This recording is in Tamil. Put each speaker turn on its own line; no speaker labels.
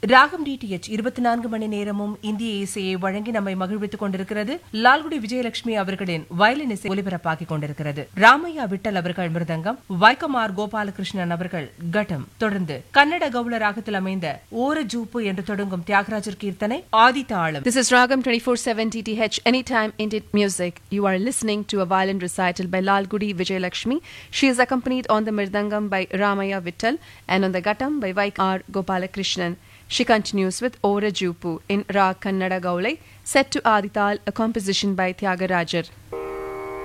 ராகம் டிடிஎச் இருபத்தி நான்கு மணி நேரமும் இந்திய இசையை வழங்கி நம்மை மகிழ்வித்துக் கொண்டிருக்கிறது லால்குடி விஜயலட்சுமி அவர்களின் வயலின் இசை ஒலிபரப்பாகிக் கொண்டிருக்கிறது ராமையா விட்டல் அவர்கள் மிருதங்கம் வைக்கமார் கோபாலகிருஷ்ணன் அவர்கள் கட்டம் தொடர்ந்து கன்னட கவுள ராகத்தில் அமைந்த ஓர ஜூப்பு என்று தொடங்கும் தியாகராஜர் கீர்த்தனை ஆதி தாளம்
This is Ragam 24/7 TTH Anytime Indian Music. You are listening to a violin recital by Lal Gudi Vijayalakshmi. She is accompanied on the mirdangam by Ramaya Vittal and on the ghattam by Vaik R. Gopalakrishnan. She continues with Ora Jupu in Rag Kannada Gaulai, set to Adital, a composition by Tyagarajar.